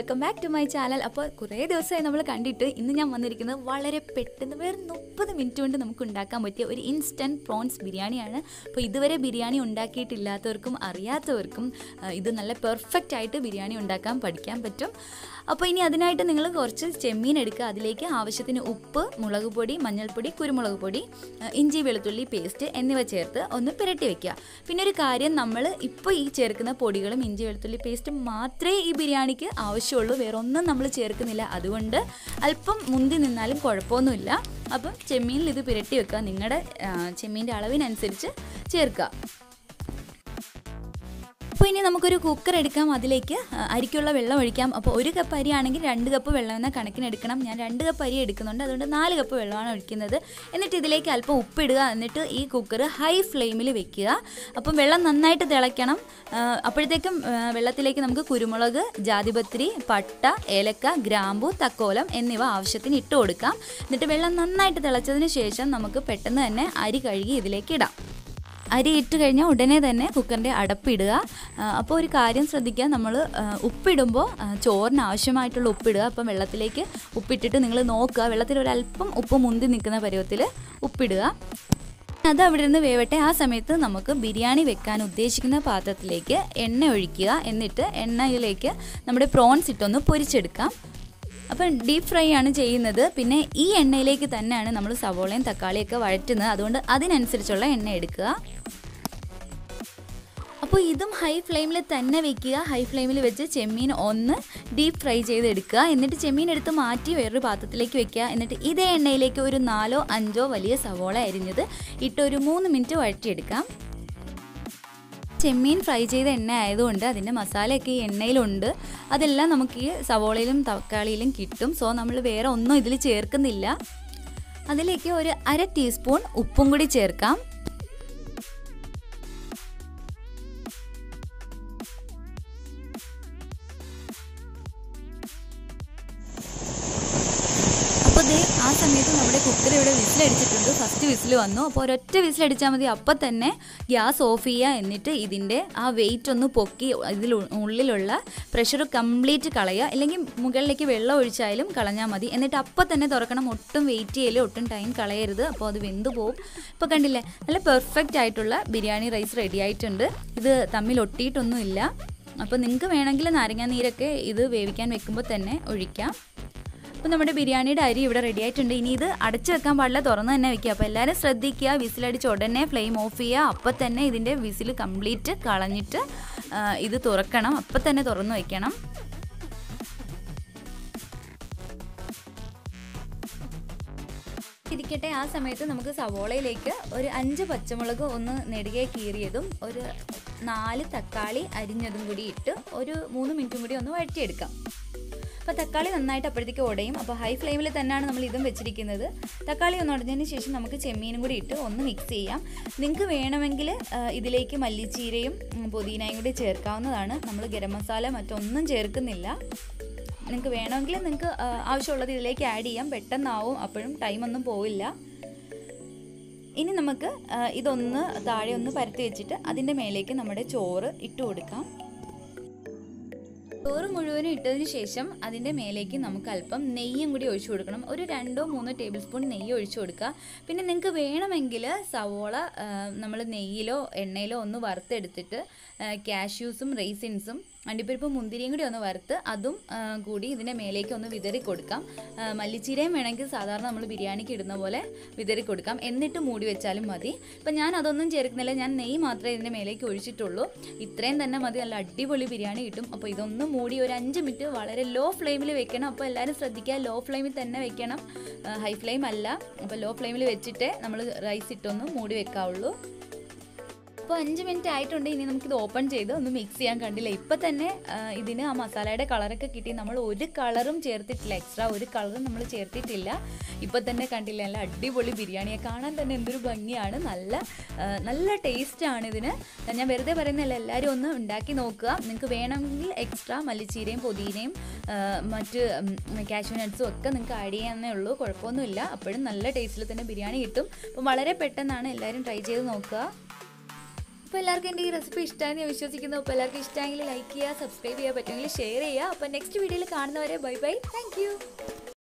welcome back to my channel അപ്പോൾ കുറേ ദിവസമായി നമ്മൾ കണ്ടിട്ട് ഇന്ന് ഞാൻ വന്നിരിക്കുന്നത് വളരെ പെട്ടെന്ന് വേറെ മുപ്പത് മിനിറ്റ് കൊണ്ട് നമുക്ക് ഉണ്ടാക്കാൻ പറ്റിയ ഒരു ഇൻസ്റ്റൻറ്റ് പ്രോൺസ് ബിരിയാണിയാണ് അപ്പോൾ ഇതുവരെ ബിരിയാണി ഉണ്ടാക്കിയിട്ടില്ലാത്തവർക്കും അറിയാത്തവർക്കും ആ, ഇത് നല്ല പെർഫെക്റ്റ് ആയിട്ട് ബിരിയാണി ഉണ്ടാക്കാൻ പഠിക്കാൻ പറ്റും അപ്പോൾ ഇനി അതിനായിട്ട് നിങ്ങൾ കുറച്ച് ചെമ്മീൻ എടുക്കുക അതിലേക്ക് ആവശ്യത്തിന് ഉപ്പ് മുളക് പൊടി മഞ്ഞൾപ്പൊടി കുരുമുളക് പൊടി ആ, ഇഞ്ചി വെളുത്തുള്ളി പേസ്റ്റ് എന്നിവ ചേർത്ത് ഒന്ന് പുരട്ടി വെക്കുക പിന്നെ ഒരു കാര്യം നമ്മൾ ഇപ്പോൾ ഈ ചേർക്കുന്ന പൊടികളും ഇഞ്ചി വെളുത്തുള്ളി പേസ്റ്റും മാത്രമേ ഈ ബിരിയാണിക്ക് ആവശ്യമുള്ളൂ വേറെ ഒന്നും നമ്മൾ ചേർക്കുന്നില്ല അതുകൊണ്ട് അല്പം മുന്തി നിന്നാലും കുഴപ്പമൊന്നുമില്ല അപ്പം ചെമ്മീനിൽ ഇത് പുരട്ടി വെക്കുക നിങ്ങളുടെ ചെമ്മീൻ്റെ അളവിനനുസരിച്ച് ചേർക്കുക അപ്പോൾ ഇനി നമുക്കൊരു കുക്കർ എടുക്കാം അതിലേക്ക് ആ, അരിക്കുള്ള വെള്ളം ഒഴിക്കാം അപ്പോൾ ഒരു കപ്പ് അരി ആണെങ്കിൽ രണ്ട് കപ്പ് വെള്ളം എന്ന കണക്കിന് എടുക്കണം ഞാൻ രണ്ട് കപ്പ് അരി എടുക്കുന്നുണ്ട് അതുകൊണ്ട് നാല് കപ്പ് വെള്ളമാണ് ഒഴിക്കുന്നത് എന്നിട്ട് ഇതിലേക്ക് അല്പം ഉപ്പിടുക എന്നിട്ട് ഈ കുക്കർ ഹൈ ഫ്ലെയിമിൽ വെക്കുക അപ്പം വെള്ളം നന്നായിട്ട് തിളയ്ക്കണം ആ, അപ്പോഴത്തേക്കും ആ, വെള്ളത്തിലേക്ക് നമുക്ക് കുരുമുളക് ജാതിപത്രി പട്ട ഏലക്ക ഗ്രാമ്പു തക്കോലം എന്നിവ ആവശ്യത്തിന് ഇട്ട് കൊടുക്കാം എന്നിട്ട് വെള്ളം നന്നായിട്ട് തിളച്ചതിന് ശേഷം നമുക്ക് പെട്ടെന്ന് തന്നെ അരി കഴുകി ഇതിലേക്ക് ഇടാം അരി ഇട്ട് കഴിഞ്ഞാൽ ഉടനെ തന്നെ കുക്കറിൻ്റെ അടപ്പിടുക ആ, അപ്പോൾ ഒരു കാര്യം ശ്രദ്ധിക്കുക നമ്മൾ ഉപ്പിടുമ്പോൾ ആ, ചോറിന് ആവശ്യമായിട്ടുള്ള ഉപ്പിടുക അപ്പം വെള്ളത്തിലേക്ക് ഉപ്പിട്ടിട്ട് നിങ്ങൾ നോക്കുക വെള്ളത്തിൽ ഒരല്പം ഉപ്പ് മുന്തി നിൽക്കുന്ന പരുവത്തിൽ ഉപ്പിടുക അത് അവിടെ നിന്ന് വേവട്ടെ ആ സമയത്ത് നമുക്ക് ബിരിയാണി വെക്കാൻ ഉദ്ദേശിക്കുന്ന പാത്രത്തിലേക്ക് എണ്ണ ഒഴിക്കുക എന്നിട്ട് എണ്ണയിലേക്ക് നമ്മുടെ പ്രോൺസ് ഇട്ടൊന്ന് പൊരിച്ചെടുക്കാം അപ്പം ഡീപ്പ് ഫ്രൈ ആണ് ചെയ്യുന്നത് പിന്നെ ഈ എണ്ണയിലേക്ക് തന്നെയാണ് നമ്മൾ സവോളയും തക്കാളിയൊക്കെ വഴറ്റുന്നത് അതുകൊണ്ട് അതിനനുസരിച്ചുള്ള എണ്ണ എടുക്കുക അപ്പോൾ ഇതും ഹൈ ഫ്ലെയിമിൽ തന്നെ വെക്കുക ഹൈ ഫ്ലെയിമിൽ വെച്ച് ചെമ്മീൻ ഒന്ന് ഡീപ്പ് ഫ്രൈ ചെയ്തെടുക്കുക എന്നിട്ട് ചെമ്മീൻ എടുത്ത് മാറ്റി വേറൊരു പാത്രത്തിലേക്ക് വെക്കുക എന്നിട്ട് ഇതേ എണ്ണയിലേക്ക് ഒരു നാലോ അഞ്ചോ വലിയ സവോള അരിഞ്ഞത് ഇട്ട് ഒരു മൂന്ന് മിനിറ്റ് വഴറ്റിയെടുക്കാം ചെമ്മീൻ ഫ്രൈ ചെയ്ത എണ്ണ ആയതുകൊണ്ട് അതിൻ്റെ മസാലയൊക്കെ ഈ എണ്ണയിലുണ്ട് അതെല്ലാം നമുക്ക് ഈ സവോളയിലും തക്കാളിയിലും കിട്ടും സോ നമ്മൾ വേറെ ഒന്നും ഇതിൽ ചേർക്കുന്നില്ല അതിലേക്ക് ഒരു അര ടീസ്പൂൺ ഉപ്പും കൂടി ചേർക്കാം അപ്പോൾ ദേ ആ സമയത്ത് നമ്മുടെ കുക്കർ ഇവിടെ വിസിലടിച്ചിട്ടുണ്ട് ഫസ്റ്റ് വിസിൽ വന്നു അപ്പോൾ ഒരൊറ്റ വിസിലടിച്ചാൽ മതി അപ്പം തന്നെ ഗ്യാസ് ഓഫ് ചെയ്യുക എന്നിട്ട് ഇതിൻ്റെ ആ വെയിറ്റ് ഒന്ന് പൊക്കി ഇതിൽ ഉള്ളിലുള്ള പ്രഷർ കംപ്ലീറ്റ് കളയുക അല്ലെങ്കിൽ മുകളിലേക്ക് വെള്ളം ഒഴിച്ചാലും കളഞ്ഞാൽ മതി എന്നിട്ട് അപ്പം തന്നെ തുറക്കണം ഒട്ടും വെയിറ്റ് ചെയ്യല് ഒട്ടും ടൈം കളയരുത് അപ്പോൾ അത് വെന്ത് പോവും ഇപ്പോൾ കണ്ടില്ലേ നല്ല പെർഫെക്റ്റ് ആയിട്ടുള്ള ബിരിയാണി റൈസ് റെഡി ആയിട്ടുണ്ട് ഇത് തമ്മിൽ ഒട്ടിയിട്ടൊന്നുമില്ല അപ്പോൾ നിങ്ങൾക്ക് വേണമെങ്കിൽ നാരങ്ങാ നീരൊക്കെ ഇത് വേവിക്കാൻ വെക്കുമ്പോൾ തന്നെ ഒഴിക്കാം അപ്പോൾ നമ്മുടെ ബിരിയാണിയുടെ അരി ഇവിടെ റെഡി ആയിട്ടുണ്ട് ഇനി ഇത് അടച്ചു വെക്കാൻ പാടില്ല തുറന്ന് തന്നെ വെക്കുക അപ്പോൾ എല്ലാവരും ശ്രദ്ധിക്കുക വിസിലടിച്ച് ഉടനെ ഫ്ലെയിം ഓഫ് ചെയ്യുക അപ്പം തന്നെ ഇതിൻ്റെ വിസിൽ കംപ്ലീറ്റ് കളഞ്ഞിട്ട് ആ, ഇത് തുറക്കണം അപ്പം തന്നെ തുറന്ന് വെക്കണം ഇരിക്കട്ടെ ആ സമയത്ത് നമുക്ക് സവോളയിലേക്ക് ഒരു അഞ്ച് പച്ചമുളക് ഒന്ന് നെടുകെ കീറിയതും ഒരു നാല് തക്കാളി അരിഞ്ഞതും കൂടി ഇട്ട് ഒരു മൂന്ന് മിനിറ്റും കൂടി ഒന്ന് വഴറ്റിയെടുക്കാം അപ്പോൾ തക്കാളി നന്നായിട്ട് അപ്പോഴത്തേക്ക് ഉടയും അപ്പോൾ ഹൈ ഫ്ലെയിമിൽ തന്നെയാണ് നമ്മൾ ഇതും വെച്ചിരിക്കുന്നത് തക്കാളി ഒന്ന് ഉടഞ്ഞതിന് ശേഷം നമുക്ക് ചെമ്മീനും കൂടി ഇട്ട് ഒന്ന് മിക്സ് ചെയ്യാം നിങ്ങൾക്ക് വേണമെങ്കിൽ ആ, ഇതിലേക്ക് മല്ലിച്ചീരയും ഉം, പുതിനയും കൂടി ചേർക്കാവുന്നതാണ് നമ്മൾ ഗരം മസാല മറ്റൊന്നും ചേർക്കുന്നില്ല നിങ്ങൾക്ക് വേണമെങ്കിൽ നിങ്ങൾക്ക് ആ, ആവശ്യമുള്ളത് ഇതിലേക്ക് ആഡ് ചെയ്യാം പെട്ടെന്നാവും അപ്പോഴും ടൈമൊന്നും പോവില്ല ഇനി നമുക്ക് ആ, ഇതൊന്ന് താഴെ ഒന്ന് പരത്തി വെച്ചിട്ട് അതിൻ്റെ മേലേക്ക് നമ്മുടെ ചോറ് ഇട്ട് കൊടുക്കാം ചോറ് മുഴുവനും ഇട്ടതിന് ശേഷം അതിൻ്റെ മേലേക്ക് നമുക്ക് അല്പം നെയ്യും കൂടി ഒഴിച്ചു കൊടുക്കണം ഒരു രണ്ടോ മൂന്നോ ടേബിൾ സ്പൂൺ നെയ്യ് ഒഴിച്ചു കൊടുക്കുക പിന്നെ നിങ്ങൾക്ക് വേണമെങ്കിൽ സവോള നമ്മൾ നെയ്യിലോ എണ്ണയിലോ ഒന്ന് വറുത്തെടുത്തിട്ട് കാഷ്യൂസും റേസിൻസും അണ്ടിപ്പരിപ്പ് മുന്തിരിയും കൂടി ഒന്ന് വറുത്ത് അതും ആ, കൂടി ഇതിൻ്റെ മേലേക്ക് ഒന്ന് വിതറി കൊടുക്കാം ആ, മല്ലിച്ചീരയും വേണമെങ്കിൽ സാധാരണ നമ്മൾ ബിരിയാണിക്ക് ഇടുന്ന പോലെ വിതറി കൊടുക്കാം എന്നിട്ട് മൂടി വെച്ചാലും മതി ഇപ്പം ഞാൻ അതൊന്നും ചേർക്കുന്നില്ല ഞാൻ നെയ്യ് മാത്രമേ ഇതിൻ്റെ മേലേക്ക് ഒഴിച്ചിട്ടുള്ളൂ ഇത്രയും തന്നെ മതി നല്ല അടിപൊളി ബിരിയാണി കിട്ടും അപ്പോൾ ഇതൊന്ന് മൂടി ഒരു അഞ്ച് മിനിറ്റ് വളരെ ലോ ഫ്ലെയിമിൽ വെക്കണം അപ്പോൾ എല്ലാവരും ശ്രദ്ധിക്കുക ലോ ഫ്ലെയിമിൽ തന്നെ വെക്കണം ഹൈ ഫ്ലെയിം അല്ല അപ്പോൾ ലോ ഫ്ലെയിമിൽ വെച്ചിട്ടേ നമ്മൾ റൈസ് ഇട്ടൊന്ന് മൂടി വെക്കാവുള്ളൂ അപ്പോൾ അഞ്ച് മിനിറ്റ് ആയിട്ടുണ്ട് ഇനി നമുക്കിത് ഓപ്പൺ ചെയ്ത് ഒന്ന് മിക്സ് ചെയ്യാൻ കണ്ടില്ല ഇപ്പം തന്നെ ആ, ഇതിന് ആ മസാലയുടെ കളറൊക്കെ കിട്ടി നമ്മൾ ഒരു കളറും ചേർത്തിട്ടില്ല എക്സ്ട്രാ ഒരു കളറും നമ്മൾ ചേർത്തിട്ടില്ല ഇപ്പം തന്നെ കണ്ടില്ല നല്ല അടിപൊളി ബിരിയാണിയെ കാണാൻ തന്നെ എന്തൊരു ഭംഗിയാണ് നല്ല ആ, നല്ല ടേസ്റ്റാണ് ഇതിന് ഞാൻ വെറുതെ പറയുന്നില്ല എല്ലാവരും ഒന്ന് ഉണ്ടാക്കി നോക്കുക നിങ്ങൾക്ക് വേണമെങ്കിൽ എക്സ്ട്രാ മല്ലിച്ചീരയും പുതിനയും ആ, മറ്റ് കാഷ്യൂ നട്ട്സും ഒക്കെ നിങ്ങൾക്ക് ആഡ് ചെയ്യാവുന്നേ ഉള്ളൂ കുഴപ്പമൊന്നുമില്ല അപ്പോഴും നല്ല ടേസ്റ്റിൽ തന്നെ ബിരിയാണി കിട്ടും അപ്പം വളരെ പെട്ടെന്നാണ് എല്ലാവരും ട്രൈ ചെയ്ത് നോക്കുക അപ്പോൾ എല്ലാവർക്കും എൻ്റെ ഈ റെസിപ്പി ഇഷ്ടമായെന്ന് ഞാൻ വിശ്വസിക്കുന്നു അപ്പോൾ എല്ലാവർക്കും ഇഷ്ടമെങ്കിൽ ലൈക്ക് ചെയ്യുക സബ്സ്ക്രൈബ് ചെയ്യുക പറ്റുമെങ്കിൽ ഷെയർ ചെയ്യുക അപ്പോൾ നെക്സ്റ്റ് വീഡിയോയിൽ കാണുന്നവരെ ബൈ ബൈ താങ്ക്